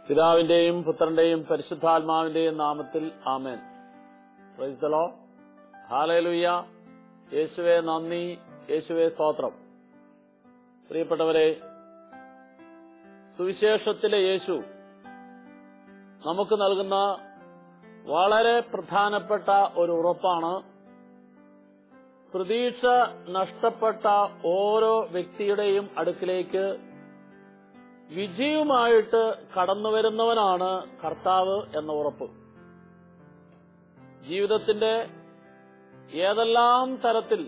പിതാവിന്റെയും പുത്രന്റെയും പരിശുദ്ധാത്മാവിന്റെയും നാമത്തിൽ ആമേൻ പ്രൈസ്തലോ ഹാലലുയ്യ യേശുവെ നന്ദി യേശുവെ സ്തോത്രം പ്രിയപ്പെട്ടവരെ സുവിശേഷത്തിലെ യേശു നമുക്ക് നൽകുന്ന വളരെ പ്രധാനപ്പെട്ട ഒരു ഉറപ്പാണ് പ്രതീക്ഷ നഷ്ടപ്പെട്ട ഓരോ വ്യക്തിയുടെയും അടുക്കിലേക്ക് വിജയവുമായിട്ട് കടന്നുവരുന്നവനാണ് കർത്താവ് എന്ന ഉറപ്പ് ജീവിതത്തിന്റെ ഏതെല്ലാം തരത്തിൽ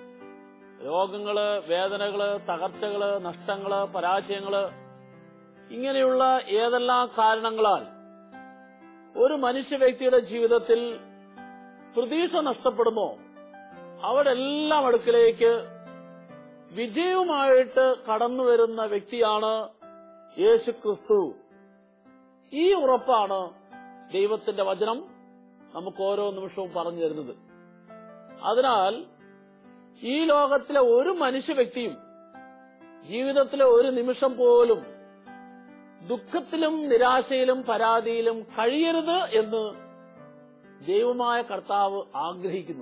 രോഗങ്ങള് വേദനകള് തകർച്ചകള് നഷ്ടങ്ങള് പരാജയങ്ങള് ഇങ്ങനെയുള്ള ഏതെല്ലാം കാരണങ്ങളാൽ ഒരു മനുഷ്യ വ്യക്തിയുടെ ജീവിതത്തിൽ പ്രതീക്ഷ നഷ്ടപ്പെടുമോ അവിടെ എല്ലാം അടുക്കിലേക്ക് വിജയവുമായിട്ട് കടന്നു വരുന്ന വ്യക്തിയാണ് യേശു ക്രിസ്തു ഈ ഉറപ്പാണ് ദൈവത്തിന്റെ വചനം നമുക്ക് ഓരോ നിമിഷവും പറഞ്ഞു തരുന്നത് അതിനാൽ ഈ ലോകത്തിലെ ഒരു മനുഷ്യ വ്യക്തിയും ജീവിതത്തിലെ ഒരു നിമിഷം പോലും ദുഃഖത്തിലും നിരാശയിലും പരാതിയിലും കഴിയരുത് എന്ന് ദൈവമായ കർത്താവ് ആഗ്രഹിക്കുന്നു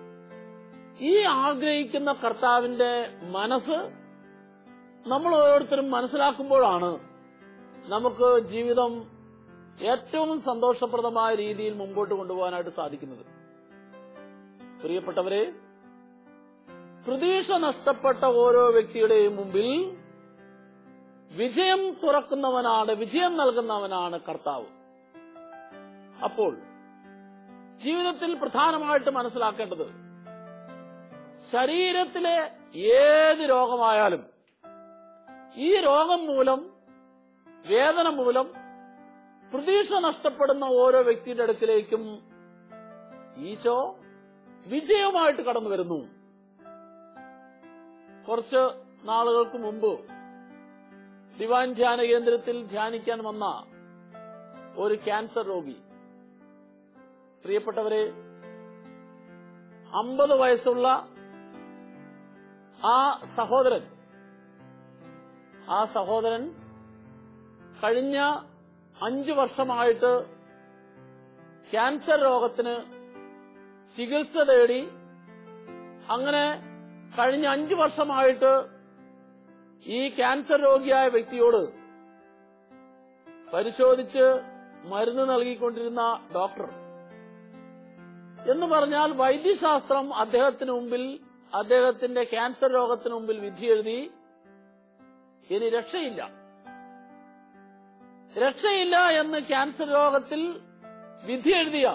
ഈ ആഗ്രഹിക്കുന്ന കർത്താവിന്റെ മനസ്സ് നമ്മൾ ഓരോരുത്തരും മനസ്സിലാക്കുമ്പോഴാണ് നമുക്ക് ജീവിതം ഏറ്റവും സന്തോഷപ്രദമായ രീതിയിൽ മുമ്പോട്ട് കൊണ്ടുപോകാനായിട്ട് സാധിക്കുന്നത് പ്രിയപ്പെട്ടവരെ പ്രതീക്ഷ നഷ്ടപ്പെട്ട ഓരോ വ്യക്തിയുടെയും മുമ്പിൽ വിജയം തുറക്കുന്നവനാണ് വിജയം നൽകുന്നവനാണ് കർത്താവ് അപ്പോൾ ജീവിതത്തിൽ പ്രധാനമായിട്ട് മനസ്സിലാക്കേണ്ടത് ശരീരത്തിലെ ഏത് രോഗമായാലും ഈ രോഗം മൂലം വേദന മൂലം പ്രതീക്ഷ നഷ്ടപ്പെടുന്ന ഓരോ വ്യക്തിയുടെ അടുക്കിലേക്കും ഈശോ വിജയവുമായിട്ട് കടന്നു വരുന്നു കുറച്ച് നാളുകൾക്ക് മുമ്പ് ദിവാൻ ധ്യാന കേന്ദ്രത്തിൽ ധ്യാനിക്കാൻ വന്ന ഒരു ക്യാൻസർ രോഗി പ്രിയപ്പെട്ടവരെ അമ്പത് വയസ്സുള്ള ആ സഹോദരൻ ആ സഹോദരൻ കഴിഞ്ഞ അഞ്ചു വർഷമായിട്ട് ക്യാൻസർ രോഗത്തിന് ചികിത്സ തേടി അങ്ങനെ കഴിഞ്ഞ അഞ്ചു വർഷമായിട്ട് ഈ ക്യാൻസർ രോഗിയായ വ്യക്തിയോട് പരിശോധിച്ച് മരുന്ന് നൽകിക്കൊണ്ടിരുന്ന ഡോക്ടർ എന്ന് പറഞ്ഞാൽ വൈദ്യശാസ്ത്രം അദ്ദേഹത്തിന് മുമ്പിൽ അദ്ദേഹത്തിന്റെ ക്യാൻസർ രോഗത്തിന് മുമ്പിൽ വിധി എഴുതി ഇനി രക്ഷയില്ല രക്ഷയില്ല എന്ന് ക്യാൻസർ രോഗത്തിൽ വിധി എഴുതിയ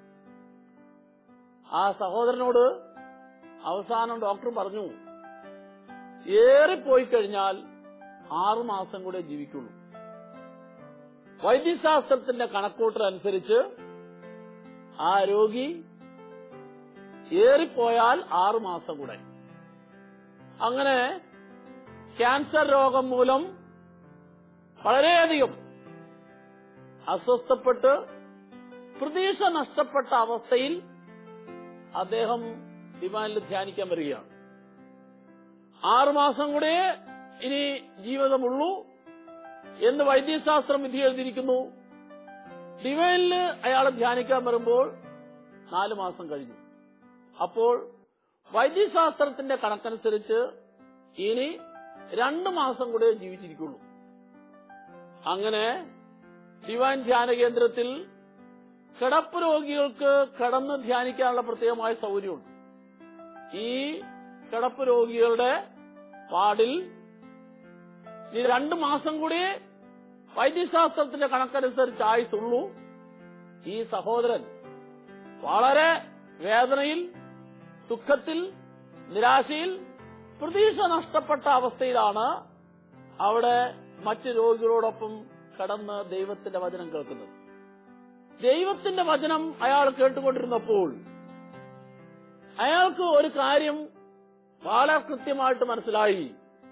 ആ സഹോദരനോട് അവസാനം ഡോക്ടർ പറഞ്ഞു ഏറിപ്പോയി കഴിഞ്ഞാൽ ആറുമാസം കൂടെ ജീവിക്കുള്ളൂ വൈദ്യശാസ്ത്രത്തിന്റെ കണക്കൂട്ടൽ അനുസരിച്ച് ആ രോഗി ഏറിപ്പോയാൽ ആറുമാസം കൂടെ അങ്ങനെ ക്യാൻസർ രോഗം മൂലം വളരെയധികം അസ്വസ്ഥപ്പെട്ട് പ്രതീക്ഷ നഷ്ടപ്പെട്ട അവസ്ഥയിൽ അദ്ദേഹം ദിവാനിൽ ധ്യാനിക്കാൻ വരികയാണ് ആറുമാസം കൂടെ ഇനി ജീവിതമുള്ളൂ എന്ന് വൈദ്യശാസ്ത്രം വിധി എഴുതിയിരിക്കുന്നു ഡിവൈനില് അയാൾ ധ്യാനിക്കാൻ വരുമ്പോൾ നാലു മാസം കഴിഞ്ഞു അപ്പോൾ വൈദ്യശാസ്ത്രത്തിന്റെ കണക്കനുസരിച്ച് ഇനി രണ്ടു മാസം കൂടെ ജീവിച്ചിരിക്കുള്ളൂ അങ്ങനെ ഡിവൈൻ ധ്യാന കേന്ദ്രത്തിൽ കിടപ്പ് രോഗികൾക്ക് കിടന്ന് ധ്യാനിക്കാനുള്ള പ്രത്യേകമായ സൗകര്യമുണ്ട് ഈ കിടപ്പ് രോഗികളുടെ പാടിൽ ഈ രണ്ടു മാസം കൂടി വൈദ്യശാസ്ത്രത്തിന്റെ കണക്കനുസരിച്ച് ആയുസുള്ളൂ ഈ സഹോദരൻ വളരെ വേദനയിൽ ദുഃഖത്തിൽ നിരാശയിൽ പ്രതീക്ഷ നഷ്ടപ്പെട്ട അവസ്ഥയിലാണ് അവിടെ മറ്റ് രോഗികളോടൊപ്പം കടന്ന് ദൈവത്തിന്റെ വചനം കേൾക്കുന്നത് ദൈവത്തിന്റെ വചനം അയാൾ കേട്ടുകൊണ്ടിരുന്നപ്പോൾ അയാൾക്ക് ഒരു കാര്യം വളരെ കൃത്യമായിട്ട് മനസ്സിലായി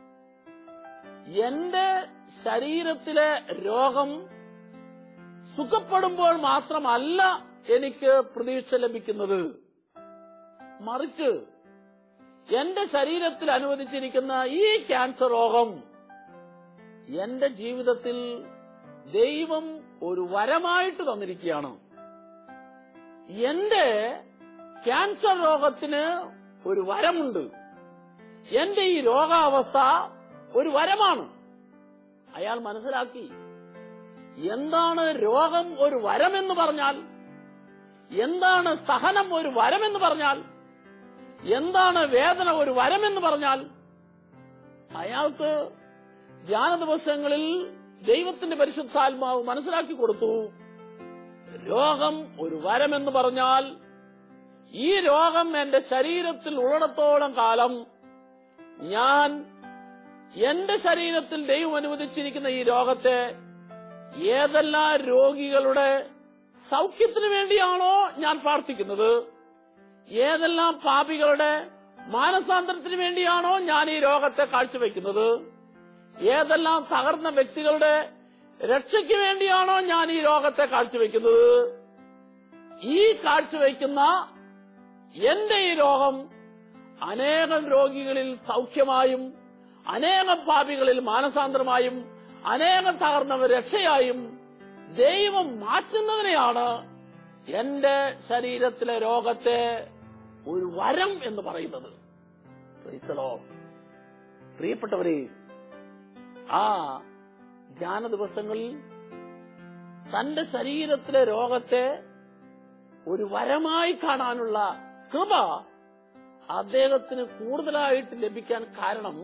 എന്റെ ശരീരത്തിലെ രോഗം സുഖപ്പെടുമ്പോൾ മാത്രമല്ല എനിക്ക് പ്രതീക്ഷ ലഭിക്കുന്നത് മറിച്ച് എന്റെ ശരീരത്തിൽ അനുവദിച്ചിരിക്കുന്ന ഈ ക്യാൻസർ രോഗം എന്റെ ജീവിതത്തിൽ ദൈവം ഒരു വരമായിട്ട് തന്നിരിക്കുകയാണ് എന്റെ ക്യാൻസർ രോഗത്തിന് ഒരു വരമുണ്ട് എന്റെ ഈ രോഗാവസ്ഥ ഒരു വരമാണ് അയാൾ മനസ്സിലാക്കി എന്താണ് രോഗം ഒരു വരമെന്ന് പറഞ്ഞാൽ എന്താണ് സഹനം ഒരു വരമെന്ന് പറഞ്ഞാൽ എന്താണ് വേദന ഒരു വരമെന്ന് പറഞ്ഞാൽ അയാൾക്ക് ധ്യാന ദിവസങ്ങളിൽ ദൈവത്തിന്റെ പരിശുദ്ധാത്മാവ് മനസ്സിലാക്കി കൊടുത്തു രോഗം ഒരു വരമെന്ന് പറഞ്ഞാൽ ഈ രോഗം എന്റെ ശരീരത്തിൽ ഉള്ളിടത്തോളം കാലം ഞാൻ എന്റെ ശരീരത്തിൽ ദൈവം അനുവദിച്ചിരിക്കുന്ന ഈ രോഗത്തെ ഏതെല്ലാം രോഗികളുടെ സൗഖ്യത്തിന് വേണ്ടിയാണോ ഞാൻ പ്രാർത്ഥിക്കുന്നത് ഏതെല്ലാം പാപികളുടെ മാനസാന്തരത്തിന് വേണ്ടിയാണോ ഞാൻ ഈ രോഗത്തെ കാഴ്ചവെക്കുന്നത് ഏതെല്ലാം തകർന്ന വ്യക്തികളുടെ രക്ഷയ്ക്ക് വേണ്ടിയാണോ ഞാൻ ഈ രോഗത്തെ കാഴ്ചവെക്കുന്നത് ഈ കാഴ്ചവെക്കുന്ന എന്റെ ഈ രോഗം അനേകം രോഗികളിൽ സൗഖ്യമായും അനേകം പാപികളിൽ മാനസാന്തരമായും അനേകം തകർന്നവർ രക്ഷയായും ദൈവം മാറ്റുന്നതിനെയാണ് എന്റെ ശരീരത്തിലെ രോഗത്തെ ഒരു വരം എന്ന് പറയുന്നത് Praise the Lord. പ്രിയപ്പെട്ടവരെ ആ ധ്യാന ദിവസങ്ങളിൽ തന്റെ ശരീരത്തിലെ രോഗത്തെ ഒരു വരമായി കാണാനുള്ള കൃപ അദ്ദേഹത്തിന് കൂടുതലായിട്ട് ലഭിക്കാൻ കാരണം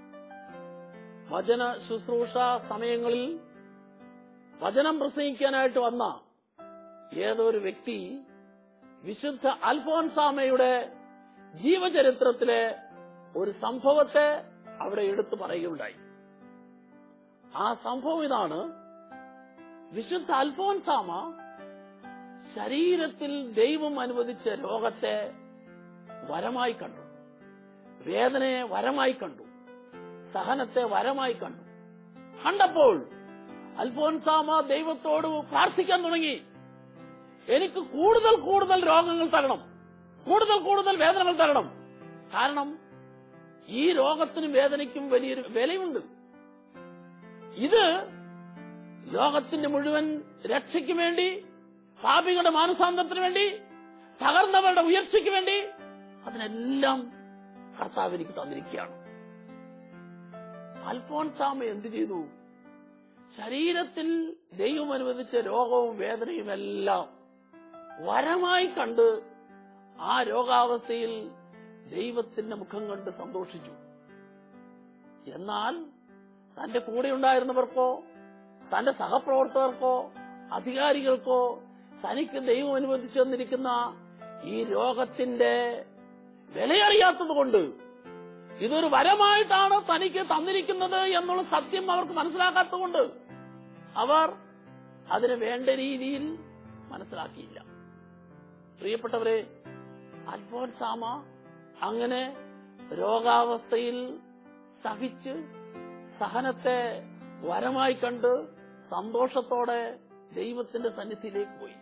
വചന ശുശ്രൂഷ സമയങ്ങളിൽ വചനം പ്രസംഗിക്കാനായിട്ട് വന്ന ഏതൊരു വ്യക്തി വിശുദ്ധ അൽഫോൻസാമയുടെ ജീവചരിത്രത്തിലെ ഒരു സംഭവത്തെ അവിടെ എടുത്തു പറയുകയുണ്ടായി ആ സംഭവം ഇതാണ് വിശുദ്ധ അൽഫോൻസാമ ശരീരത്തിൽ ദൈവം അനുവദിച്ച രോഗത്തെ വരമായി കണ്ടു വേദനയെ വരമായി കണ്ടു സഹനത്തെ വരമായി കണ്ടു കണ്ടപ്പോൾ അൽഫോൻസാമ ദൈവത്തോട് പ്രാർത്ഥിക്കാൻ തുടങ്ങി എനിക്ക് കൂടുതൽ കൂടുതൽ രോഗങ്ങൾ തരണം കൂടുതൽ കൂടുതൽ വേദനകൾ തരണം കാരണം ഈ രോഗത്തിനും വേദനയ്ക്കും വലിയൊരു വിലയുണ്ട് ഇത് ലോകത്തിന്റെ മുഴുവൻ രക്ഷയ്ക്ക് വേണ്ടി പാപികളുടെ മാനസാന്തരത്തിന് വേണ്ടി തകർന്നവരുടെ ഉയർച്ചയ്ക്ക് വേണ്ടി അതിനെല്ലാം കർത്താവ് എനിക്ക് തന്നിരിക്കുകയാണ് അൽഫോൻസാമ എന്ത് ചെയ്തു ശരീരത്തിൽ ദൈവം അനുവദിച്ച രോഗവും വേദനയും എല്ലാം വരമായി കണ്ട് ആ രോഗാവസ്ഥയിൽ ദൈവത്തിന്റെ മുഖം കണ്ട് സന്തോഷിച്ചു എന്നാൽ തന്റെ കൂടെ ഉണ്ടായിരുന്നവർക്കോ തന്റെ സഹപ്രവർത്തകർക്കോ അധികാരികൾക്കോ തനിക്ക് ദൈവം അനുവദിച്ചു തന്നിരിക്കുന്ന ഈ രോഗത്തിന്റെ വിലയറിയാത്തത് കൊണ്ട് ഇതൊരു വരമായിട്ടാണ് തനിക്ക് തന്നിരിക്കുന്നത് എന്നുള്ള സത്യം അവർക്ക് മനസ്സിലാക്കാത്തതുകൊണ്ട് അവർ അതിന് വേണ്ട രീതിയിൽ മനസ്സിലാക്കിയില്ല പ്രിയപ്പെട്ടവരെ അൽഫോൻസാമ അങ്ങനെ രോഗാവസ്ഥയിൽ സഹിച്ച് സഹനത്തെ വരമായി കണ്ട് സന്തോഷത്തോടെ ദൈവത്തിന്റെ സന്നിധിയിലേക്ക് പോയി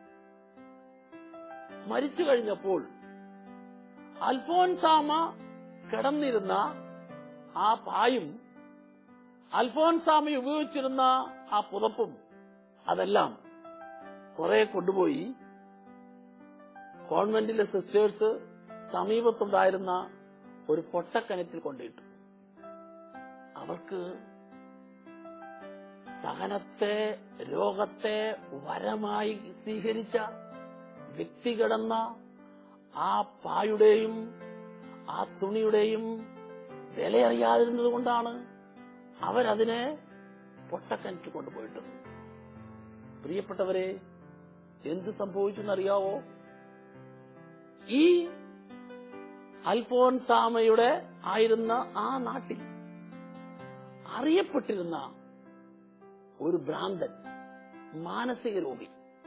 മരിച്ചു കഴിഞ്ഞപ്പോൾ അൽഫോൻസാമ കിടന്നിരുന്ന ആ പായും അൽഫോൻസാമ ഉപയോഗിച്ചിരുന്ന ആ പുതപ്പും അതെല്ലാം കുറെ കൊണ്ടുപോയി കോൺവെന്റിലെ സിസ്റ്റേഴ്സ് സമീപത്തുണ്ടായിരുന്ന ഒരു പൊട്ടക്കിണറ്റിൽ കൊണ്ടിട്ടു അവർക്ക് സഹനത്തെ രോഗത്തെ വരമായി സ്വീകരിച്ച വ്യക്തി കിടന്ന ആ പായുടെയും ആ തുണിയുടെയും വിലയറിയാതിരുന്നത് കൊണ്ടാണ് അവരതിനെ പൊട്ടക്കനിച്ച് കൊണ്ടുപോയിട്ടത് പ്രിയപ്പെട്ടവരെ എന്ത് സംഭവിച്ചെന്നറിയാവോ ഈ അൽഫോൻസാമയുടെ ആയിരുന്ന ആ നാട്ടിൽ അറിയപ്പെട്ടിരുന്ന ഒരു ഭ്രാന്തൻ മാനസിക രോഗി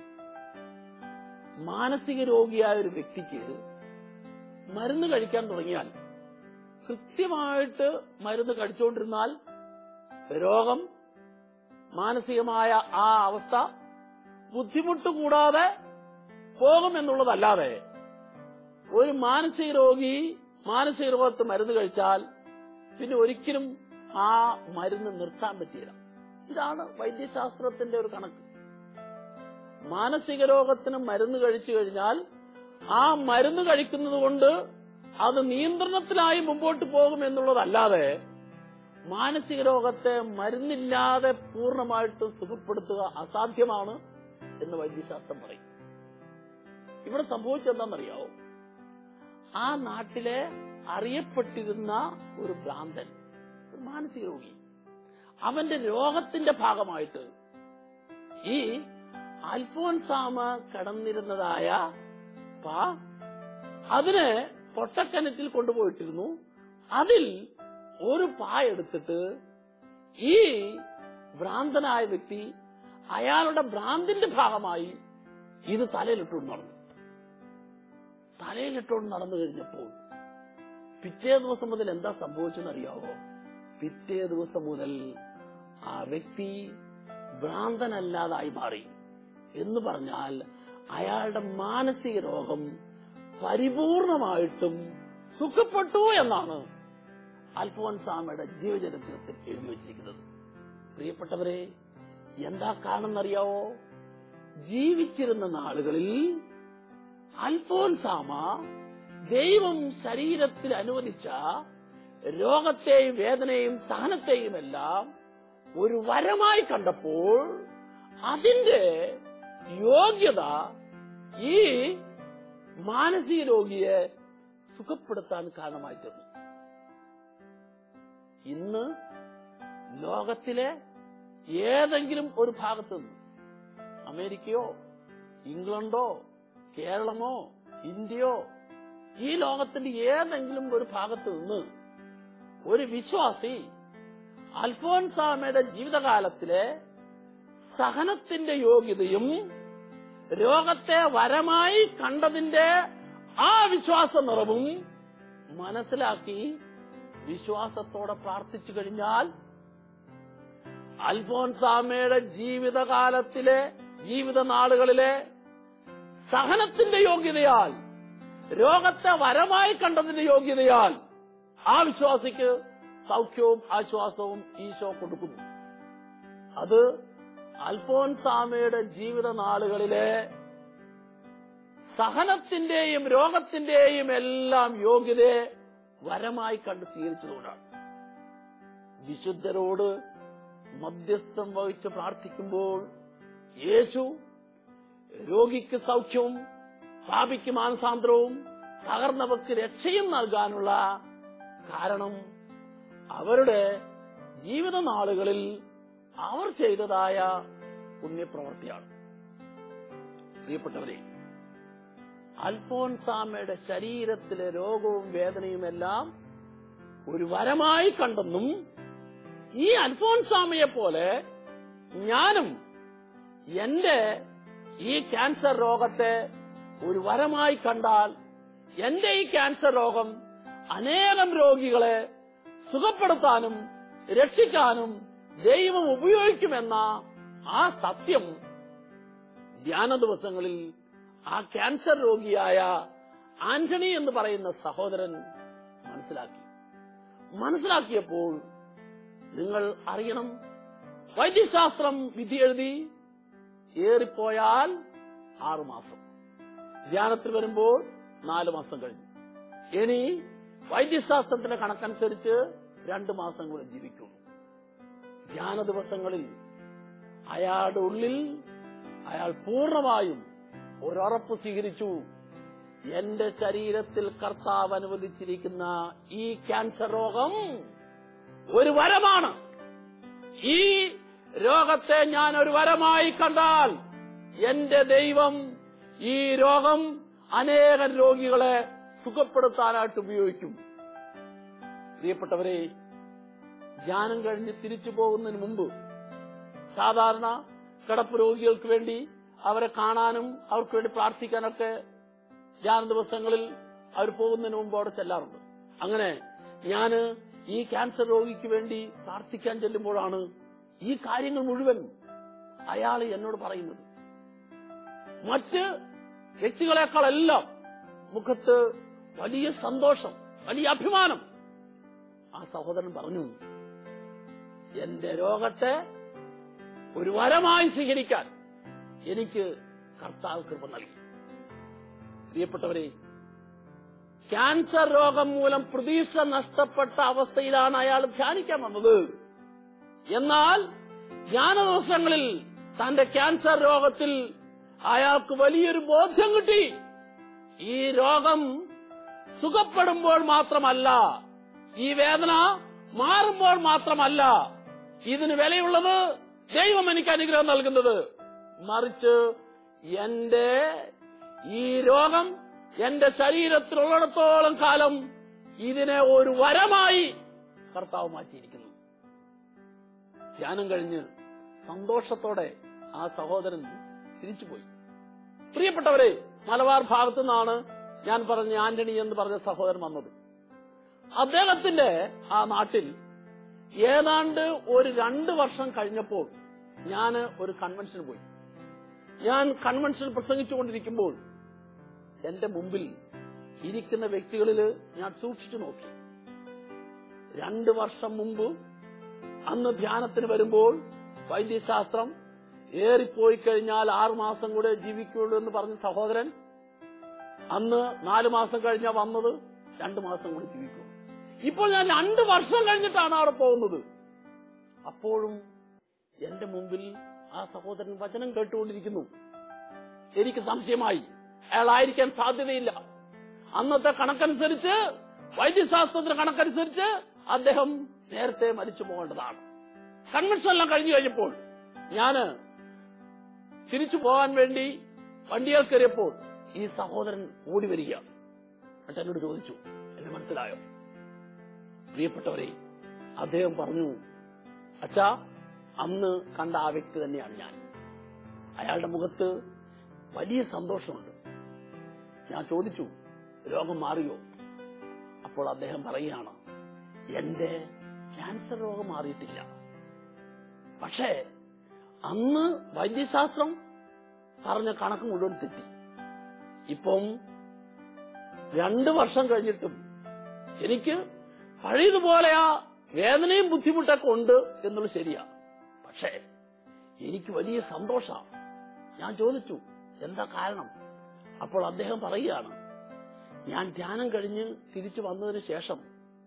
മാനസിക രോഗിയായ ഒരു വ്യക്തിക്ക് മരുന്ന് കഴിക്കാൻ തുടങ്ങിയാൽ കൃത്യമായിട്ട് മരുന്ന് കഴിച്ചുകൊണ്ടിരുന്നാൽ രോഗം മാനസികമായ ആ അവസ്ഥ ബുദ്ധിമുട്ട് കൂടാതെ പോകുമെന്നുള്ളതല്ലാതെ ഒരു മാനസിക രോഗി മാനസിക രോഗത്ത് മരുന്ന് കഴിച്ചാൽ പിന്നെ ഒരിക്കലും ആ മരുന്ന് നിർത്താൻ പറ്റില്ല ഇതാണ് വൈദ്യശാസ്ത്രത്തിന്റെ ഒരു കണക്ക് മാനസിക രോഗത്തിന് മരുന്ന് കഴിച്ചു കഴിഞ്ഞാൽ ആ മരുന്ന് കഴിക്കുന്നത് കൊണ്ട് അത് നിയന്ത്രണത്തിലായി മുമ്പോട്ട് പോകും എന്നുള്ളതല്ലാതെ മാനസിക രോഗത്തെ മരുന്നില്ലാതെ പൂർണ്ണമായിട്ട് സുഖപ്പെടുത്തുക അസാധ്യമാണ് എന്ന് വൈദ്യശാസ്ത്രം പറയും ഇവിടെ സംഭവിച്ചെന്താണെന്നറിയാവോ ആ നാട്ടിലെ അറിയപ്പെട്ടിരുന്ന ഒരു ഭ്രാന്തൻ ഒരു മാനസിക രോഗി അവന്റെ രോഗത്തിന്റെ ഭാഗമായിട്ട് ഈ അൽഫോൻസാമ കടന്നിരുന്നതായ പാ അതിനെ പൊട്ടക്കിണറ്റിൽ കൊണ്ടുപോയിട്ടിരുന്നു അതിൽ ഒരു പാ എടുത്തിട്ട് ഈ ഭ്രാന്തനായ വ്യക്തി അയാളുടെ ഭ്രാന്തിന്റെ ഭാഗമായി ഇത് തലയിലിട്ടുകൊണ്ട് നടന്നു തലയിലിട്ടുകൊണ്ട് നടന്നു കഴിഞ്ഞപ്പോൾ പിറ്റേ ദിവസം മുതൽ എന്താ സംഭവിച്ചെന്നറിയാവോ പിറ്റേ ദിവസം മുതൽ ആ വ്യക്തി ഭ്രാന്തനല്ലാതായി മാറി എന്ന് പറഞ്ഞാൽ അയാളുടെ മാനസിക രോഗം പരിപൂർണമായിട്ടും സുഖപ്പെട്ടു എന്നാണ് അൽഫോൻസാമയുടെ ജീവചരിത്രത്തിൽ എഴുതി വച്ചിരിക്കുന്നത് പ്രിയപ്പെട്ടവരെ എന്താ കാണുന്നറിയാവോ ജീവിച്ചിരുന്ന നാളുകളിൽ അൽഫോൻസാമ ദൈവം ശരീരത്തിൽ അനുവദിച്ച രോഗത്തെയും വേദനയും സഹനത്തെയും എല്ലാം ഒരു വരമായി കണ്ടപ്പോൾ അതിന്റെ യോഗ്യത ഈ മാനസിക രോഗിയെ സുഖപ്പെടുത്താൻ കാരണമായി തീർന്നു ഇന്ന് ലോകത്തിലെ ഏതെങ്കിലും ഒരു ഭാഗത്ത് നിന്ന് അമേരിക്കയോ ഇംഗ്ലണ്ടോ കേരളമോ ഇന്ത്യയോ ഈ ലോകത്തിന്റെ ഏതെങ്കിലും ഒരു ഭാഗത്ത് നിന്ന് ഒരു വിശ്വാസി അൽഫോൻസാമയുടെ ജീവിതകാലത്തിലെ സഹനത്തിന്റെ യോഗ്യതയും രോഗത്തെ വരമായി കണ്ടതിന്റെ ആ വിശ്വാസ നിറവും മനസ്സിലാക്കി വിശ്വാസത്തോടെ പ്രാർത്ഥിച്ചു കഴിഞ്ഞാൽ അൽഫോൻസാമയുടെ ജീവിതകാലത്തിലെ ജീവിത നാളുകളിലെ സഹനത്തിന്റെ യോഗ്യതയാൽ രോഗത്തെ വരമായി കണ്ടതിന്റെ യോഗ്യതയാൽ ആ വിശ്വാസിക്ക് സൗഖ്യവും ആശ്വാസവും ഈശോ കൊടുക്കുന്നു അത് അൽഫോൻസാമയുടെ ജീവിത നാളുകളിലെ സഹനത്തിന്റെയും രോഗത്തിന്റെയും എല്ലാം യോഗ്യതയെ വരമായി കണ്ട് സ്വീകരിച്ചതുകൊണ്ടാണ് വിശുദ്ധരോട് മധ്യസ്ഥം വഹിച്ച് പ്രാർത്ഥിക്കുമ്പോൾ യേശു രോഗിക്ക് സൗഖ്യവും പാപിക്ക് മാനസാന്തരവും തകർന്നവർക്ക് രക്ഷയും നൽകാനുള്ള കാരണം അവരുടെ ജീവിത നാളുകളിൽ അവർ ചെയ്തതായ പുണ്യപ്രവൃത്തിയാണ് പ്രിയപ്പെട്ടവരെ അൽഫോൻസാമയുടെ ശരീരത്തിലെ രോഗവും വേദനയുമെല്ലാം ഒരു വരമായി കണ്ടെന്നും ഈ അൽഫോൻസാമയെ പോലെ ഞാനും എന്റെ ഈ ക്യാൻസർ രോഗത്തെ ഒരു വരമായി കണ്ടാൽ എന്റെ ഈ ക്യാൻസർ രോഗം അനേകം രോഗികളെ സുഖപ്പെടുത്താനും രക്ഷിക്കാനും ദൈവം ഉപയോഗിക്കുമെന്ന ആ സത്യം ധ്യാന ദിവസങ്ങളിൽ ആ ക്യാൻസർ രോഗിയായ ആന്റണി എന്ന് പറയുന്ന സഹോദരൻ മനസ്സിലാക്കി മനസ്സിലാക്കിയപ്പോൾ നിങ്ങൾ അറിയണം വൈദ്യശാസ്ത്രം വിധി എഴുതി ഏറിപ്പോയാൽ ആറുമാസം ധ്യാനത്തിൽ വരുമ്പോൾ നാല് മാസം കഴിഞ്ഞു ഇനി വൈദ്യശാസ്ത്രത്തിന്റെ കണക്കനുസരിച്ച് രണ്ടു മാസം കൂടെ ജീവിക്കുള്ളൂ ധ്യാന ദിവസങ്ങളിൽ അയാളുടെ ഉള്ളിൽ അയാൾ പൂർണ്ണമായും ഒരുറപ്പ് സ്വീകരിച്ചു എന്റെ ശരീരത്തിൽ കർത്താവ് അനുവദിച്ചിരിക്കുന്ന ഈ ക്യാൻസർ രോഗം ഒരു വരമാണ് ഈ രോഗത്തെ ഞാൻ ഒരു വരമായി കണ്ടാൽ എന്റെ ദൈവം ഈ രോഗം അനേകം രോഗികളെ സുഖപ്പെടുത്താനായിട്ട് ഉപയോഗിക്കും പ്രിയപ്പെട്ടവരെ ധ്യാനം കഴിഞ്ഞ് തിരിച്ചു പോകുന്നതിന് മുമ്പ് സാധാരണ കിടപ്പ് രോഗികൾക്ക് വേണ്ടി അവരെ കാണാനും അവർക്ക് വേണ്ടി പ്രാർത്ഥിക്കാനൊക്കെ ധ്യാന ദിവസങ്ങളിൽ അവർ പോകുന്നതിന് മുമ്പ് അവിടെ ചെല്ലാറുണ്ട് അങ്ങനെ ഞാന് ഈ ക്യാൻസർ രോഗിക്ക് വേണ്ടി പ്രാർത്ഥിക്കാൻ ചെല്ലുമ്പോഴാണ് ഈ കാര്യങ്ങൾ മുഴുവൻ അയാൾ എന്നോട് പറയുന്നത് മറ്റ് വ്യക്തികളെക്കാളെല്ലാം മുഖത്ത് വലിയ സന്തോഷം വലിയ അഭിമാനം ആ സഹോദരൻ പറഞ്ഞു എന്റെ രോഗത്തെ ഒരു വരമായി സ്വീകരിക്കാൻ എനിക്ക് കർത്താവ് കൃപ നൽകി പ്രിയപ്പെട്ടവരെ ക്യാൻസർ രോഗം മൂലം പ്രതീക്ഷ നഷ്ടപ്പെട്ട അവസ്ഥയിലാണ് അയാൾ ധ്യാനിക്കാൻ വന്നത് എന്നാൽ ധ്യാനദിവസങ്ങളിൽ തന്റെ ക്യാൻസർ രോഗത്തിൽ അയാൾക്ക് വലിയൊരു ബോധ്യം കിട്ടി ഈ രോഗം സുഖപ്പെടുമ്പോൾ മാത്രമല്ല ഈ വേദന മാറുമ്പോൾ മാത്രമല്ല ഇതിന് വിലയുള്ളത് ദൈവം എനിക്ക് അനുഗ്രഹം നൽകുന്നത് മറിച്ച് എന്റെ ഈ രോഗം എന്റെ ശരീരത്തിലുള്ളിടത്തോളം കാലം ഇതിനെ ഒരു വരമായി കർത്താവ് മാറ്റിയിരിക്കുന്നു ധ്യാനം കഴിഞ്ഞ് സന്തോഷത്തോടെ ആ സഹോദരൻ തിരിച്ചുപോയി പ്രിയപ്പെട്ടവരെ മലബാർ ഭാഗത്തു നിന്നാണ് ഞാൻ പറഞ്ഞ ആന്റണി എന്ന് പറഞ്ഞ സഹോദരൻ വന്നത് അദ്ദേഹത്തിന്റെ ആ നാട്ടിൽ ഏതാണ്ട് ഒരു രണ്ട് വർഷം കഴിഞ്ഞപ്പോൾ ഞാൻ ഒരു കൺവെൻഷന് പോയി ഞാൻ കൺവെൻഷൻ പ്രസംഗിച്ചുകൊണ്ടിരിക്കുമ്പോൾ എന്റെ മുമ്പിൽ ഇരിക്കുന്ന വ്യക്തികളിൽ ഞാൻ സൂക്ഷിച്ചു നോക്കി രണ്ട് വർഷം മുമ്പ് അന്ന് ധ്യാനത്തിന് വരുമ്പോൾ വൈദ്യശാസ്ത്രം ഏറിപ്പോയി കഴിഞ്ഞാൽ ആറു മാസം കൂടെ ജീവിക്കുള്ളൂ എന്ന് പറഞ്ഞ സഹോദരൻ അന്ന് നാലു മാസം കഴിഞ്ഞാ വന്നത് രണ്ടു മാസം കൂടി ജീവിക്കും ഇപ്പോൾ ഞാൻ രണ്ട് വർഷം കഴിഞ്ഞിട്ടാണ് അവിടെ പോകുന്നത് അപ്പോഴും എന്റെ മുമ്പിൽ ആ സഹോദരൻ വചനം കേട്ടുകൊണ്ടിരിക്കുന്നു എനിക്ക് സംശയമായി അയാളായിരിക്കാൻ സാധ്യതയില്ല അന്നത്തെ കണക്കനുസരിച്ച് വൈദ്യശാസ്ത്രത്തിന്റെ കണക്കനുസരിച്ച് അദ്ദേഹം നേരത്തെ മരിച്ചു പോകേണ്ടതാണ് കൺവെൻഷൻ എല്ലാം കഴിഞ്ഞു കഴിഞ്ഞപ്പോൾ ഞാന് തിരിച്ചു പോകാൻ വേണ്ടി വണ്ടിയിൽ കയറിയപ്പോൾ ഈ സഹോദരൻ ഓടി വരികയാണ് എന്നിട്ട് എന്നോട് ചോദിച്ചു എന്നെ മനസ്സിലായോ പ്രിയപ്പെട്ടവരെ അദ്ദേഹം പറഞ്ഞു അച്ഛാ അന്ന് കണ്ട ആ വ്യക്തി തന്നെയാണ് ഞാൻ അയാളുടെ മുഖത്ത് വലിയ സന്തോഷമുണ്ട് ഞാൻ ചോദിച്ചു രോഗം മാറിയോ അപ്പോൾ അദ്ദേഹം പറയുകയാണ് എന്റെ ക്യാൻസർ രോഗം മാറിയിട്ടില്ല പക്ഷേ അന്ന് വൈദ്യശാസ്ത്രം പറഞ്ഞ കണക്ക് മുഴുവൻ തെറ്റി ഇപ്പം രണ്ടു വർഷം കഴിഞ്ഞിട്ടും എനിക്ക് പഴയതുപോലെ ആ വേദനയും ബുദ്ധിമുട്ടൊക്കെ ഉണ്ട് എന്നുള്ളത് ശരിയാ പക്ഷേ എനിക്ക് വലിയ സന്തോഷമാണ് ഞാൻ ചോദിച്ചു എന്താ കാരണം അപ്പോൾ അദ്ദേഹം പറയുകയാണ് ഞാൻ ധ്യാനം കഴിഞ്ഞ് തിരിച്ചു വന്നതിന് ശേഷം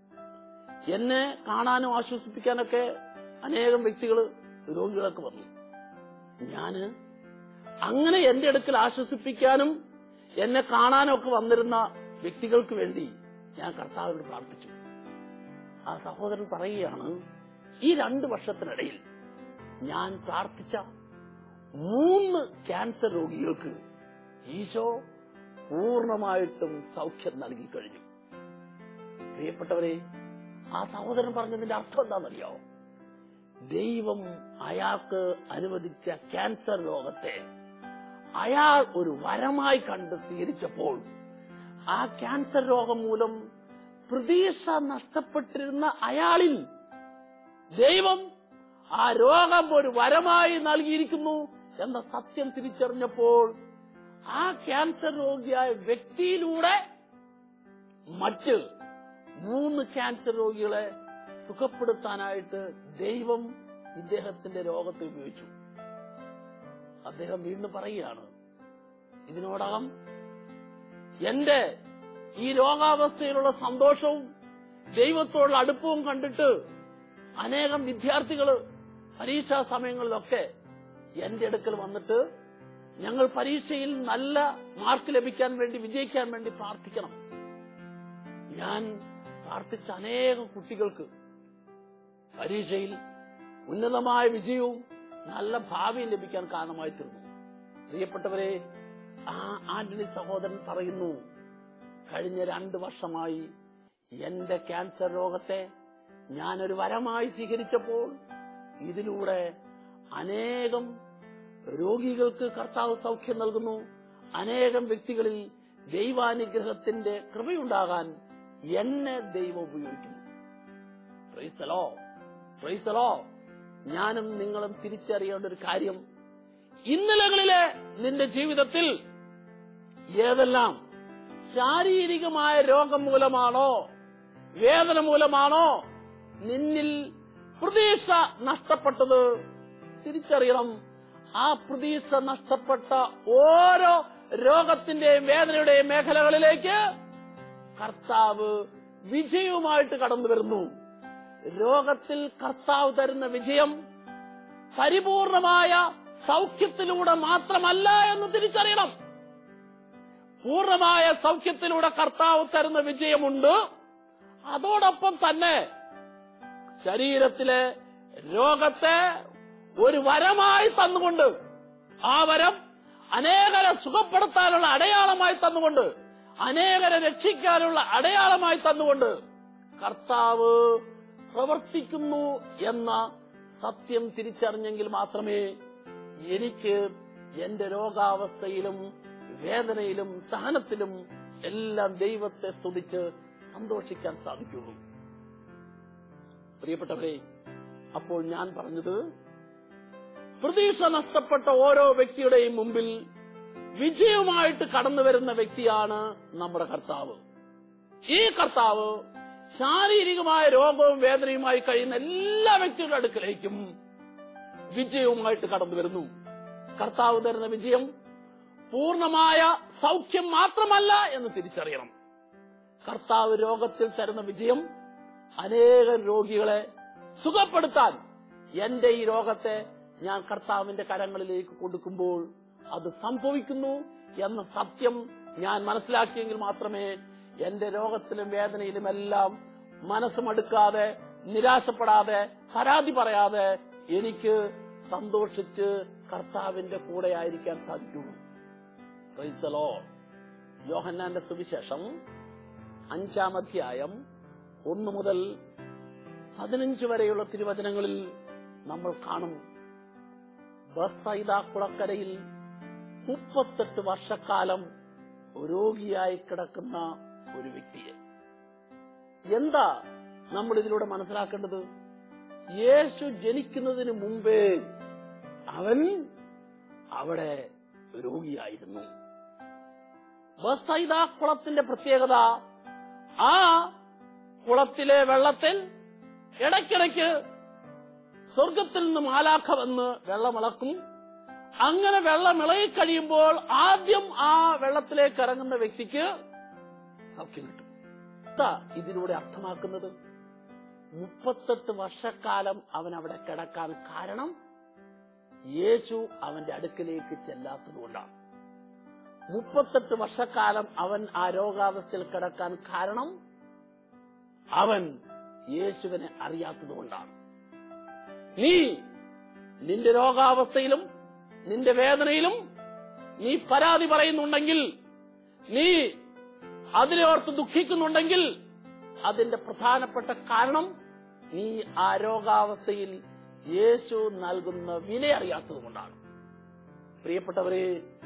എന്നെ കാണാനും ആശ്വസിപ്പിക്കാനൊക്കെ അനേകം വ്യക്തികൾ രോഗികളൊക്കെ വന്നു ഞാന് അങ്ങനെ എന്റെ അടുക്കൽ ആശ്വസിപ്പിക്കാനും എന്നെ കാണാനും ഒക്കെ വന്നിരുന്ന വ്യക്തികൾക്ക് വേണ്ടി ഞാൻ കർത്താവിനോട് പ്രാർത്ഥിച്ചു ആ സഹോദരൻ പറയുകയാണ് ഈ രണ്ട് വർഷത്തിനിടയിൽ ഞാൻ പ്രാർത്ഥിച്ച മൂന്ന് ക്യാൻസർ രോഗികൾക്ക് ഈശോ പൂർണ്ണമായിട്ടും സൗഖ്യം നൽകി കഴിഞ്ഞു പ്രിയപ്പെട്ടവരെ ആ സഹോദരൻ പറഞ്ഞതിന്റെ അർത്ഥം എന്താണെന്നറിയാവോ ദൈവം അയാൾക്ക് അനുവദിച്ച ക്യാൻസർ രോഗത്തെ അയാൾ ഒരു വരമായി കണ്ട് സ്വീകരിച്ചപ്പോൾ ആ ക്യാൻസർ രോഗം മൂലം പ്രതീക്ഷ നഷ്ടപ്പെട്ടിരുന്ന അയാളിൽ ദൈവം ആ രോഗം ഒരു വരമായി നൽകിയിരിക്കുന്നു എന്ന സത്യം തിരിച്ചറിഞ്ഞപ്പോൾ ആ ക്യാൻസർ രോഗിയായ വ്യക്തിയിലൂടെ മറ്റ് മൂന്ന് ക്യാൻസർ രോഗികളെ സുഖപ്പെടുത്താനായിട്ട് ദൈവം ഇദ്ദേഹത്തിന്റെ രോഗത്തെ ഉപയോഗിച്ചു അദ്ദേഹം വീണ്ടും പറയുകയാണ് ഇതിനോടകം എന്റെ ഈ രോഗാവസ്ഥയിലുള്ള സന്തോഷവും ദൈവത്തോടുള്ള അടുപ്പവും കണ്ടിട്ട് അനേകം വിദ്യാർത്ഥികൾ പരീക്ഷാ സമയങ്ങളിലൊക്കെ എന്റെ അടുക്കൽ വന്നിട്ട് ഞങ്ങൾ പരീക്ഷയിൽ നല്ല മാർക്ക് ലഭിക്കാൻ വേണ്ടി വിജയിക്കാൻ വേണ്ടി പ്രാർത്ഥിക്കണം ഞാൻ പ്രാർത്ഥിച്ച അനേകം കുട്ടികൾക്ക് പരീക്ഷയിൽ ഉന്നതമായ വിജയവും നല്ല ഭാവിയും ലഭിക്കാൻ കാരണമായി തീർന്നു പ്രിയപ്പെട്ടവരെ ആ ആന്റണി സഹോദരൻ പറയുന്നു കഴിഞ്ഞ രണ്ട് വർഷമായി എന്റെ ക്യാൻസർ രോഗത്തെ ഞാനൊരു വരമായി സ്വീകരിച്ചപ്പോൾ ഇതിലൂടെ അനേകം രോഗികൾക്ക് കർത്താവ് സൗഖ്യം നൽകുന്നു അനേകം വ്യക്തികളിൽ ദൈവാനുഗ്രഹത്തിന്റെ കൃപയുണ്ടാകാൻ എന്നെ ദൈവം ഉപയോഗിക്കുന്നു പ്രൈസലോ പ്രൈസലോ ഞാനും നിങ്ങളും തിരിച്ചറിയേണ്ട ഒരു കാര്യം ഇന്നലകളിലെ നിന്റെ ജീവിതത്തിൽ ഏതെല്ലാം ശാരീരികമായ രോഗം മൂലമാണോ വേദന മൂലമാണോ നിന്നിൽ പ്രതീക്ഷ നഷ്ടപ്പെട്ടത് തിരിച്ചറിയണം ആ പ്രതീക്ഷ നഷ്ടപ്പെട്ട ഓരോ രോഗത്തിന്റെയും വേദനയുടെയും മേഖലകളിലേക്ക് കർത്താവ് വിജയവുമായിട്ട് കടന്നു വരുന്നു രോഗത്തിൽ കർത്താവ് തരുന്ന വിജയം പരിപൂർണമായ സൗഖ്യത്തിലൂടെ മാത്രമല്ല എന്ന് തിരിച്ചറിയണം പൂർണമായ സൗഖ്യത്തിലൂടെ കർത്താവ് തരുന്ന വിജയമുണ്ട് അതോടൊപ്പം തന്നെ ശരീരത്തിലെ രോഗത്തെ ഒരു വരമായി തന്നുകൊണ്ട് ആ വരം അനേകരെ സുഖപ്പെടുത്താനുള്ള അടയാളമായി തന്നുകൊണ്ട് അനേകരെ രക്ഷിക്കാനുള്ള അടയാളമായി തന്നുകൊണ്ട് കർത്താവ് പ്രവർത്തിക്കുന്നു എന്ന സത്യം തിരിച്ചറിഞ്ഞെങ്കിൽ മാത്രമേ എനിക്ക് എന്റെ രോഗാവസ്ഥയിലും വേദനയിലും സഹനത്തിലും എല്ലാം ദൈവത്തെ സ്തുതിച്ച് സന്തോഷിക്കാൻ സാധിക്കുള്ളൂ പ്രിയപ്പെട്ടവരെ അപ്പോൾ ഞാൻ പറഞ്ഞത് പ്രതീക്ഷ നഷ്ടപ്പെട്ട ഓരോ വ്യക്തിയുടെയും മുമ്പിൽ വിജയവുമായിട്ട് കടന്നു വരുന്ന വ്യക്തിയാണ് നമ്മുടെ കർത്താവ് ഈ കർത്താവ് ശാരീരികമായ രോഗവും വേദനയുമായി കഴിയുന്ന എല്ലാ വ്യക്തികളുടെ അടുക്കലേക്കും വിജയവുമായിട്ട് കടന്നു വരുന്നു കർത്താവ് തരുന്ന വിജയം പൂർണമായ സൗഖ്യം മാത്രമല്ല എന്ന് തിരിച്ചറിയണം കർത്താവ് രോഗത്തിൽ തരുന്ന വിജയം അനേകം രോഗികളെ സുഖപ്പെടുത്താൻ എന്റെ ഈ രോഗത്തെ ഞാൻ കർത്താവിന്റെ കരങ്ങളിലേക്ക് കൊടുക്കുമ്പോൾ അത് സംഭവിക്കുന്നു എന്ന സത്യം ഞാൻ മനസ്സിലാക്കിയെങ്കിൽ മാത്രമേ എന്റെ രോഗത്തിലും വേദനയിലും എല്ലാം മനസ്സുമടുക്കാതെ നിരാശപ്പെടാതെ പരാതി പറയാതെ എനിക്ക് സന്തോഷിച്ച് കർത്താവിന്റെ കൂടെ ആയിരിക്കാൻ സാധിക്കുള്ളൂ Praise the Lord. യോഹന്നാന്റെ സുവിശേഷം അഞ്ചാം അധ്യായം ഒന്ന് മുതൽ പതിനഞ്ച് വരെയുള്ള തിരുവചനങ്ങളിൽ നമ്മൾ കാണും ബസ്സൈദ കുളക്കരയിൽ മുപ്പത്തെട്ട് വർഷക്കാലം രോഗിയായി കിടക്കുന്ന ഒരു വ്യക്തിയെ എന്താ നമ്മൾ ഇതിലൂടെ മനസ്സിലാക്കേണ്ടത് യേശു ജനിക്കുന്നതിന് മുമ്പേ അവൻ അവിടെ രോഗിയായിരുന്നു ബസ്സൈദ കുളത്തിന്റെ പ്രത്യേകത ആ കുളത്തിലെ വെള്ളത്തിൽ ഇടയ്ക്കിടയ്ക്ക് സ്വർഗത്തിൽ നിന്ന് മാലാഖ വന്ന് വെള്ളമിളക്കും അങ്ങനെ വെള്ളം ഇളകിക്കഴിയുമ്പോൾ ആദ്യം ആ വെള്ളത്തിലേക്ക് ഇറങ്ങുന്ന വ്യക്തിക്ക് സൗഖ്യം കിട്ടും എന്താ ഇതിലൂടെ അർത്ഥമാക്കുന്നത് മുപ്പത്തെട്ട് വർഷക്കാലം അവൻ അവിടെ കിടക്കാൻ കാരണം യേശു അവന്റെ അടുക്കലേക്ക് ചെല്ലാത്തതുകൊണ്ടാണ് മുപ്പത്തെട്ട് വർഷക്കാലം അവൻ ആ രോഗാവസ്ഥയിൽ കിടക്കാൻ കാരണം അവൻ യേശുവിനെ അറിയാത്തതുകൊണ്ടാണ് നീ നിന്റെ രോഗാവസ്ഥയിലും നിന്റെ വേദനയിലും നീ പരാതി പറയുന്നുണ്ടെങ്കിൽ നീ അതിനെ ഓർത്ത് ദുഃഖിക്കുന്നുണ്ടെങ്കിൽ അതിന്റെ പ്രധാനപ്പെട്ട കാരണം നീ ആ രോഗാവസ്ഥയിൽ യേശു നൽകുന്ന വില അറിയാത്തതുകൊണ്ടാണ് പ്രിയപ്പെട്ടവരെ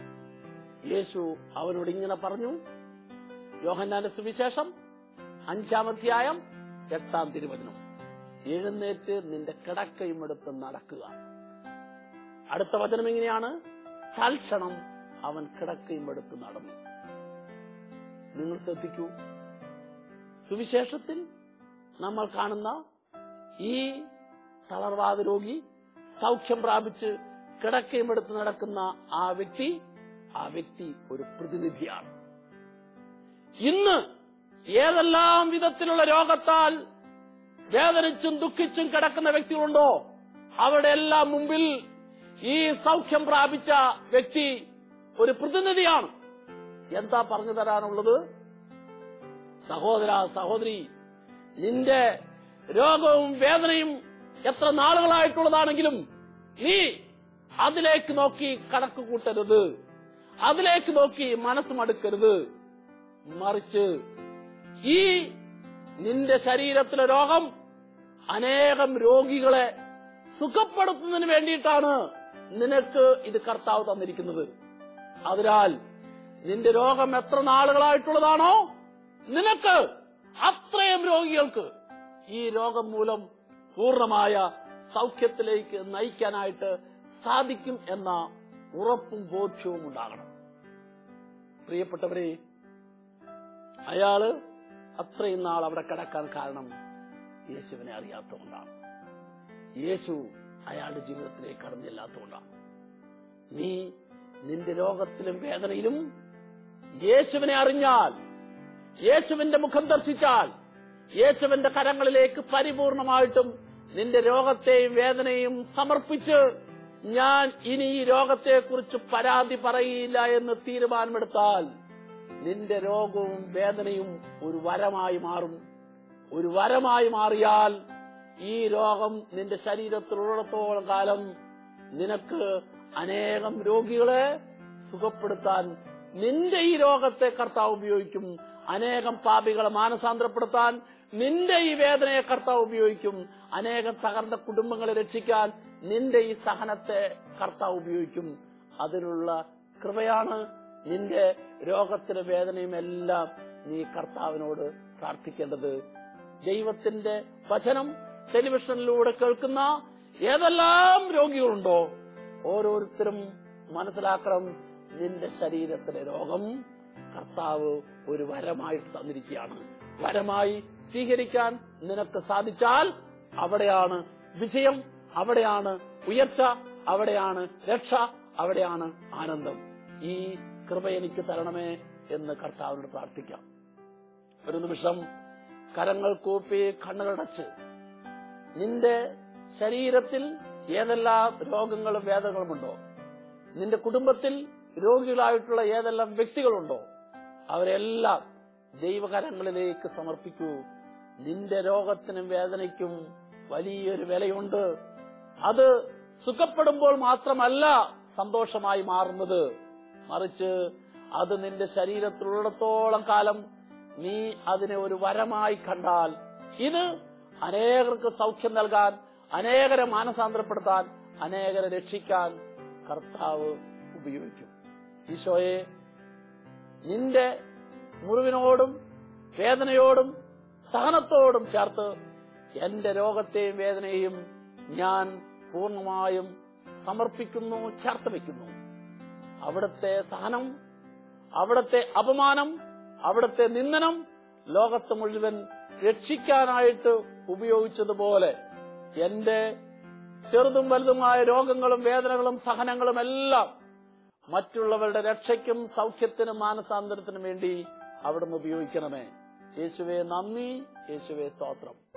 യേശു അവനോട് ഇങ്ങനെ പറഞ്ഞു യോഹന്നാന്റെ സുവിശേഷം അഞ്ചാം അധ്യായം എട്ടാം തിരുവചനം എഴുന്നേറ്റ് നിന്റെ കിടക്കയും എടുത്ത് നടക്കുക അടുത്ത വചനം എങ്ങനെയാണ് തൽക്ഷണം അവൻ കിടക്കയും എടുത്ത് നടന്നു നിങ്ങൾ ശ്രദ്ധിക്കൂ സുവിശേഷത്തിൽ നമ്മൾ കാണുന്ന ഈ തളർവാദ രോഗി സൗഖ്യം പ്രാപിച്ച് കിടക്കയും എടുത്ത് നടക്കുന്ന ആ വ്യക്തി ആ വ്യക്തി ഒരു പ്രതിനിധിയാണ് ഇന്ന് ഏതെല്ലാം വിധത്തിലുള്ള രോഗത്താൽ വേദനിച്ചും ദുഃഖിച്ചും കിടക്കുന്ന വ്യക്തികളുണ്ടോ അവരുടെ എല്ലാം മുമ്പിൽ ഈ സൗഖ്യം പ്രാപിച്ച വ്യക്തി ഒരു പ്രതിനിധിയാണ് എന്താ പറഞ്ഞു തരാനുള്ളത് സഹോദര സഹോദരി നിന്റെ രോഗവും വേദനയും എത്ര നാളുകളായിട്ടുള്ളതാണെങ്കിലും നീ അതിലേക്ക് നോക്കി കണക്ക് കൂട്ടരുത് അതിലേക്ക് നോക്കി മനസ്സ് മടുക്കരുത് മറിച്ച് ഈ നിന്റെ ശരീരത്തിലെ രോഗം അനേകം രോഗികളെ സുഖപ്പെടുത്തുന്നതിന് വേണ്ടിയിട്ടാണ് നിനക്ക് ഇത് കർത്താവ് തന്നിരിക്കുന്നത് അതിനാൽ നിന്റെ രോഗം എത്ര നാളുകളായിട്ടുള്ളതാണോ നിനക്ക് അത്രയും രോഗികൾക്ക് ഈ രോഗം മൂലം പൂർണ്ണമായ സൗഖ്യത്തിലേക്ക് നയിക്കാനായിട്ട് സാധിക്കും എന്ന ഉറപ്പും ബോധ്യവും ഉണ്ടാകണം പ്രിയപ്പെട്ടവരെ അയാള് അത്രയും നാൾ അവിടെ കിടക്കാൻ കാരണം യേശുവിനെ അറിയാത്തതുകൊണ്ടാണ് യേശു അയാളുടെ ജീവിതത്തിലേക്ക് കടന്നില്ലാത്തതുകൊണ്ടാണ് നീ നിന്റെ രോഗത്തിലും വേദനയിലും യേശുവിനെ അറിഞ്ഞാൽ യേശുവിന്റെ മുഖം ദർശിച്ചാൽ യേശുവിന്റെ കരങ്ങളിലേക്ക് പരിപൂർണമായിട്ടും നിന്റെ രോഗത്തെയും വേദനയും സമർപ്പിച്ച് ഞാൻ ഇനി ഈ രോഗത്തെക്കുറിച്ച് പരാതി പറയില്ല എന്ന് തീരുമാനമെടുത്താൽ നിന്റെ രോഗവും വേദനയും ഒരു വരമായി മാറും ഒരു വരമായി മാറിയാൽ ഈ രോഗം നിന്റെ ശരീരത്തിലുള്ളിടത്തോളം കാലം നിനക്ക് അനേകം രോഗികളെ സുഖപ്പെടുത്താൻ നിന്റെ ഈ രോഗത്തെ കർത്താവ് ഉപയോഗിക്കും അനേകം പാപികളെ മാനസാന്തരപ്പെടുത്താൻ നിന്റെ ഈ വേദനയെ കർത്താവ് ഉപയോഗിക്കും അനേകം തകർന്ന കുടുംബങ്ങളെ രക്ഷിക്കാൻ നിന്റെ ഈ സഹനത്തെ കർത്താവ് ഉപയോഗിക്കും അതിനുള്ള കൃപയാണ് നിന്റെ രോഗത്തിന് വേദനയും എല്ലാം നീ കർത്താവിനോട് പ്രാർത്ഥിക്കേണ്ടത് ദൈവത്തിന്റെ വചനം ടെലിവിഷനിലൂടെ കേൾക്കുന്ന ഏതെല്ലാം രോഗികളുണ്ടോ ഓരോരുത്തരും മനസ്സിലാക്കണം നിന്റെ ശരീരത്തിലെ രോഗം കർത്താവ് ഒരു വരമായിട്ട് തന്നിരിക്കുകയാണ് വരമായി സ്വീകരിക്കാൻ നിനക്ക് സാധിച്ചാൽ അവിടെയാണ് വിജയം അവിടെയാണ് ഉയർച്ച അവിടെയാണ് രക്ഷ അവിടെയാണ് ആനന്ദം ഈ കൃപ എനിക്ക് തരണമേ എന്ന് കർത്താവിനോട് പ്രാർത്ഥിക്കാം ഒരു നിമിഷം കരങ്ങൾ കൂപ്പി കണ്ണുകളടച്ച് നിന്റെ ശരീരത്തിൽ ഏതെല്ലാം രോഗങ്ങളും വേദനകളുമുണ്ടോ നിന്റെ കുടുംബത്തിൽ രോഗികളായിട്ടുള്ള ഏതെല്ലാം വ്യക്തികളുണ്ടോ അവരെല്ലാം ദൈവകരങ്ങളിലേക്ക് സമർപ്പിക്കൂ നിന്റെ രോഗത്തിനും വേദനയ്ക്കും വലിയൊരു വിലയുണ്ട് അത് സുഖപ്പെടുമ്പോൾ മാത്രമല്ല സന്തോഷമായി മാറുന്നത് മറിച്ച് അത് നിന്റെ ശരീരത്തിലുള്ളിടത്തോളം കാലം നീ അതിനെ ഒരു വരമായി കണ്ടാൽ ഇത് അനേകർക്ക് സൗഖ്യം നൽകാൻ അനേകരെ മാനസാന്തരപ്പെടുത്താൻ അനേകരെ രക്ഷിക്കാൻ കർത്താവ് ഉപയോഗിക്കും ഈശോയെ നിന്റെ മുറിവിനോടും വേദനയോടും സഹനത്തോടും ചേർത്ത് എന്റെ രോഗത്തെയും വേദനയെയും ഞാൻ പൂർണ്ണമായും സമർപ്പിക്കുന്നു ചേർത്ത് വയ്ക്കുന്നു അവിടുത്തെ സഹനം അവിടുത്തെ അപമാനം അവിടുത്തെ നിന്ദനം ലോകത്ത് മുഴുവൻ രക്ഷിക്കാനായിട്ട് ഉപയോഗിച്ചതുപോലെ എന്റെ ചെറുതും വലുതുമായ രോഗങ്ങളും വേദനകളും സഹനങ്ങളും എല്ലാം മറ്റുള്ളവരുടെ രക്ഷയ്ക്കും സൗഖ്യത്തിനും മാനസാന്തരത്തിനും വേണ്ടി അവിടുന്ന് ഉപയോഗിക്കണമേ യേശുവെ നന്ദി യേശുവെ സ്തോത്രം